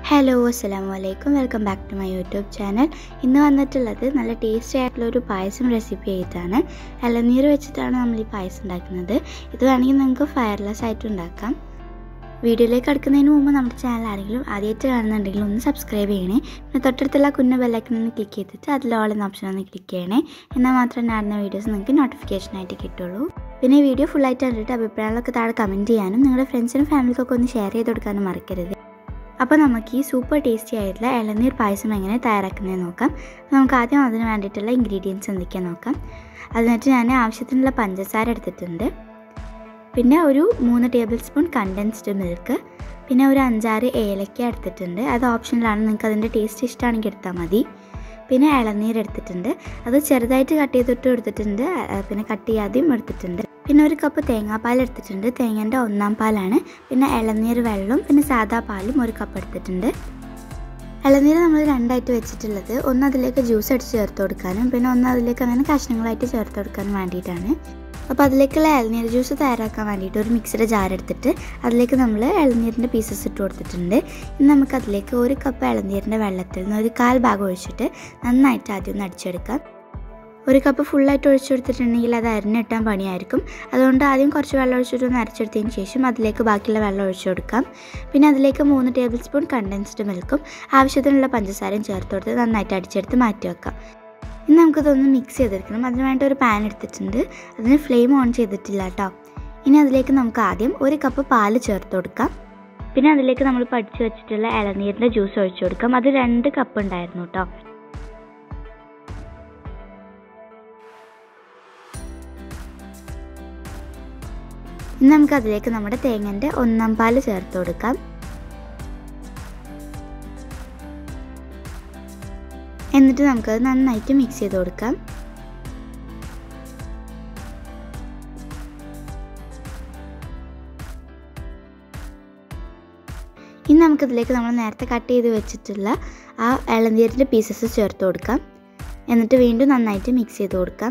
hello അസ്സലാമു അലൈക്കും welcome back to my YouTube channel ഇന്ന് വന്നിട്ടുള്ളത് നല്ല ടേസ്റ്റി ആയിട്ടുള്ള ഒരു പായസം റെസിപ്പി ആയിട്ടാണ് ഇളനീർ വെച്ചിട്ടാണ് നമ്മൾ ഈ പായസം ഉണ്ടാക്കുന്നത് ഇത് വേണമെങ്കിൽ നിങ്ങൾക്ക് ഫയർലെസ് ആയിട്ട് ഉണ്ടാക്കാം വീഡിയോയിലേക്ക് കടക്കുന്നതിന് മുമ്പ് നമ്മുടെ ചാനൽ ആരെങ്കിലും ആദ്യമായിട്ട് കാണുന്നുണ്ടെങ്കിൽ ഒന്ന് സബ്സ്ക്രൈബ് ചെയ്യണേ പിന്നെ തൊട്ടടുത്തുള്ള കുഞ്ഞ ബെല്ലൈക്കൻ ഒന്ന് ക്ലിക്ക് ചെയ്തിട്ട് അതിൽ ഓൾ എന്ന ഓപ്ഷൻ ഒന്ന് ക്ലിക്ക് ചെയ്യണേ എന്നാൽ മാത്രമേ ഞാൻ വീഡിയോസ് നിങ്ങൾക്ക് നോട്ടിഫിക്കേഷൻ ആയിട്ട് കിട്ടുള്ളൂ പിന്നെ വീഡിയോ ഫുള്ളായിട്ട് കണ്ടിട്ട് അഭിപ്രായങ്ങളൊക്കെ താഴെ കമൻറ്റ് ചെയ്യാനും നിങ്ങളുടെ ഫ്രണ്ട്സിനും ഫാമിലിക്കൊക്കെ ഒന്ന് ഷെയർ ചെയ്ത് കൊടുക്കാനും മറക്കരുത് അപ്പോൾ നമുക്ക് ഈ സൂപ്പർ ടേസ്റ്റി ആയിട്ടുള്ള ഇളനീർ പായസം എങ്ങനെ തയ്യാറാക്കുന്നത് നോക്കാം നമുക്ക് ആദ്യം അതിന് വേണ്ടിയിട്ടുള്ള ഇൻഗ്രീഡിയൻസ് എന്തൊക്കെയാണെന്ന് നോക്കാം അതിനായിട്ട് ഞാൻ ആവശ്യത്തിനുള്ള പഞ്ചസാര എടുത്തിട്ടുണ്ട് പിന്നെ ഒരു മൂന്ന് ടേബിൾ സ്പൂൺ കണ്ടൻസ്ഡ് മിൽക്ക് പിന്നെ ഒരു അഞ്ചാറ് ഏലക്ക എടുത്തിട്ടുണ്ട് അത് ഓപ്ഷനിലാണ് നിങ്ങൾക്ക് അതിൻ്റെ ടേസ്റ്റ് ഇഷ്ടമാണെങ്കിൽ എടുത്താൽ മതി പിന്നെ ഇളനീർ എടുത്തിട്ടുണ്ട് അത് ചെറുതായിട്ട് കട്ട് ചെയ്തിട്ട് എടുത്തിട്ടുണ്ട് പിന്നെ കട്ട് ചെയ്യാതെയും എടുത്തിട്ടുണ്ട് പിന്നെ ഒരു കപ്പ് തേങ്ങാപ്പാൽ എടുത്തിട്ടുണ്ട് തേങ്ങേൻ്റെ ഒന്നാം പാലാണ് പിന്നെ ഇളനീർ വെള്ളം പിന്നെ സാദാ പാലും ഒരു കപ്പ് എടുത്തിട്ടുണ്ട് ഇളനീർ നമ്മൾ രണ്ടായിട്ട് വെച്ചിട്ടുള്ളത് ഒന്ന് അതിലേക്ക് ജ്യൂസ് അടിച്ച് ചേർത്ത് കൊടുക്കാനും പിന്നെ ഒന്ന് അതിലേക്ക് അങ്ങനെ കഷ്ണങ്ങളായിട്ട് ചേർത്ത് കൊടുക്കാനും വേണ്ടിയിട്ടാണ് അപ്പോൾ അതിലേക്കുള്ള ഇളനീർ ജ്യൂസ് തയ്യാറാക്കാൻ വേണ്ടിയിട്ട് ഒരു മിക്സിയുടെ ജാർ എടുത്തിട്ട് അതിലേക്ക് നമ്മൾ ഇളനീരിൻ്റെ പീസസ് ഇട്ട് കൊടുത്തിട്ടുണ്ട് ഇനി നമുക്ക് അതിലേക്ക് ഒരു കപ്പ് ഇളനീരിൻ്റെ വെള്ളത്തിൽ നിന്ന് ഒരു കാൽ ഭാഗം ഒഴിച്ചിട്ട് നന്നായിട്ട് ആദ്യം ഒന്ന് അടിച്ചെടുക്കാം ഒരു കപ്പ് ഫുള്ളായിട്ട് ഒഴിച്ചു കൊടുത്തിട്ടുണ്ടെങ്കിൽ അത് അരിഞ്ഞിട്ടാൻ പണിയായിരിക്കും അതുകൊണ്ട് ആദ്യം കുറച്ച് വെള്ളം ഒഴിച്ചിട്ട് ഒന്ന് അരച്ചെടുത്തതിന് ശേഷം അതിലേക്ക് ബാക്കിയുള്ള വെള്ളം ഒഴിച്ചു കൊടുക്കാം പിന്നെ അതിലേക്ക് മൂന്ന് ടേബിൾ സ്പൂൺ കണ്ടൻസ്ഡ് മിൽക്കും ആവശ്യത്തിനുള്ള പഞ്ചസാരയും ചേർത്ത് കൊടുത്ത് നന്നായിട്ട് അടിച്ചെടുത്ത് മാറ്റി വെക്കാം ഇനി നമുക്കിതൊന്ന് മിക്സ് ചെയ്തെടുക്കണം അതിന് വേണ്ടി ഒരു പാൻ എടുത്തിട്ടുണ്ട് അതിന് ഫ്ലെയിം ഓൺ ചെയ്തിട്ടില്ല കേട്ടോ ഇനി അതിലേക്ക് നമുക്ക് ആദ്യം ഒരു കപ്പ് പാല് ചേർത്ത് കൊടുക്കാം പിന്നെ അതിലേക്ക് നമ്മൾ പഠിച്ചു വെച്ചിട്ടുള്ള ഇളനീരിൻ്റെ ജ്യൂസ് ഒഴിച്ചു കൊടുക്കാം അത് രണ്ട് കപ്പ് ഉണ്ടായിരുന്നു കേട്ടോ ഇനി നമുക്ക് അതിലേക്ക് നമ്മുടെ തേങ്ങൻ്റെ ഒന്നാം പാല് ചേർത്ത് കൊടുക്കാം എന്നിട്ട് നമുക്കത് നന്നായിട്ട് മിക്സ് ചെയ്ത് കൊടുക്കാം ഇനി നമുക്കിതിലേക്ക് നമ്മൾ നേരത്തെ കട്ട് ചെയ്ത് വെച്ചിട്ടുള്ള ആ ഇളനീരിൻ്റെ പീസസ് ചേർത്ത് കൊടുക്കാം എന്നിട്ട് വീണ്ടും നന്നായിട്ട് മിക്സ് ചെയ്ത് കൊടുക്കാം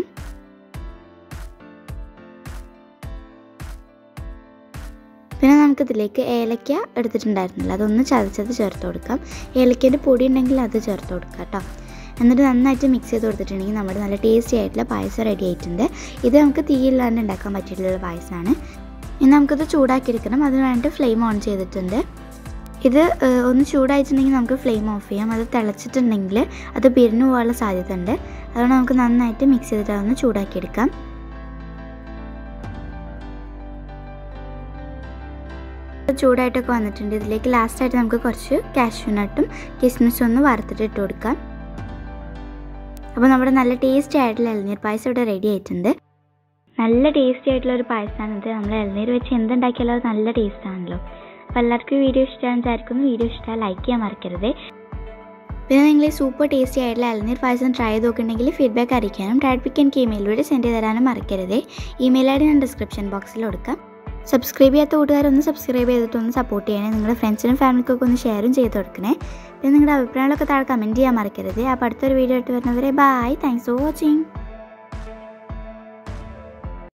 പിന്നെ നമുക്കിതിലേക്ക് ഏലക്ക എടുത്തിട്ടുണ്ടായിരുന്നില്ല അതൊന്ന് ചതച്ചത് ചേർത്ത് കൊടുക്കാം ഏലക്കേൻ്റെ പൊടി ഉണ്ടെങ്കിൽ അത് ചേർത്ത് കൊടുക്കാം കേട്ടോ എന്നിട്ട് നന്നായിട്ട് മിക്സ് ചെയ്ത് കൊടുത്തിട്ടുണ്ടെങ്കിൽ നമ്മുടെ നല്ല ടേസ്റ്റി ആയിട്ടുള്ള പായസം റെഡി ആയിട്ടുണ്ട് ഇത് നമുക്ക് തീയില്ലാണ്ട് ഉണ്ടാക്കാൻ പറ്റിയിട്ടുള്ള പായസമാണ് ഇനി നമുക്കിത് ചൂടാക്കി എടുക്കണം അതിന് വേണ്ടിയിട്ട് ഫ്ലെയിം ഓൺ ചെയ്തിട്ടുണ്ട് ഇത് ഒന്ന് ചൂടായിട്ടുണ്ടെങ്കിൽ നമുക്ക് ഫ്ലെയിം ഓഫ് ചെയ്യാം അത് തിളച്ചിട്ടുണ്ടെങ്കിൽ അത് പിരിഞ്ഞു പോകാനുള്ള സാധ്യത ഉണ്ട് അതുകൊണ്ട് നമുക്ക് നന്നായിട്ട് മിക്സ് ചെയ്തിട്ട് അതൊന്ന് ചൂടാക്കിയെടുക്കാം ചൂടായിട്ടൊക്കെ വന്നിട്ടുണ്ട് ഇതിലേക്ക് ലാസ്റ്റായിട്ട് നമുക്ക് കുറച്ച് കാഷ്യൂ നട്ടും കിസ്മിസും ഒന്ന് വറുത്തിട്ട് ഇട്ട് കൊടുക്കാം അപ്പോൾ നമ്മുടെ നല്ല ടേസ്റ്റി ആയിട്ടുള്ള ഇളനീർ പായസം ഇവിടെ റെഡി ആയിട്ടുണ്ട് നല്ല ടേസ്റ്റി ആയിട്ടുള്ള ഒരു പായസമാണ് ഇത് നമ്മൾ ഇളനീർ വെച്ച് എന്തുണ്ടാക്കിയാലും അത് നല്ല ടേസ്റ്റ് ആണല്ലോ അപ്പോൾ എല്ലാവർക്കും വീഡിയോ ഇഷ്ടമാണെന്ന് വിചാരിക്കുന്നു വീഡിയോ ഇഷ്ടമായി ലൈക്ക് ചെയ്യാൻ മറക്കരുത് പിന്നെ നിങ്ങൾ ഈ സൂപ്പർ ടേസ്റ്റി ആയിട്ടുള്ള ഇളനീർ പായസം ട്രൈ ചെയ്ത് നോക്കുന്നുണ്ടെങ്കിൽ ഫീഡ്ബാക്ക് അറിയിക്കാനും ടാഡ് പിക്ക് എനിക്ക് ഇമെയിലൂടെ സെൻഡ് ചെയ്ത് തരാനും മറക്കരുത് ഇമെയിൽ ഐ ഡി ഞാൻ ഡിസ്ക്രിപ്ഷൻ ബോക്സിൽ കൊടുക്കാം സബ്സ്ക്രൈബ് ചെയ്യാത്ത കൂട്ടുകാരൊന്ന് സബ്സ്ക്രൈബ് ചെയ്തിട്ടൊന്ന് സപ്പോർട്ട് ചെയ്യണേ നിങ്ങളുടെ ഫ്രണ്ട്സിനും ഫാമിലിക്കൊക്കെ ഒന്ന് ഷെയറും ചെയ്ത് കൊടുക്കണേ പിന്നെ നിങ്ങളുടെ അഭിപ്രായങ്ങളൊക്കെ താഴെ കമൻറ്റ് ചെയ്യാൻ മറക്കരുത് അപ്പോൾ അടുത്തൊരു വീഡിയോ ആയിട്ട് വരുന്നവരെ ബൈ താങ്ക്സ് ഫോർ വാച്ചിങ്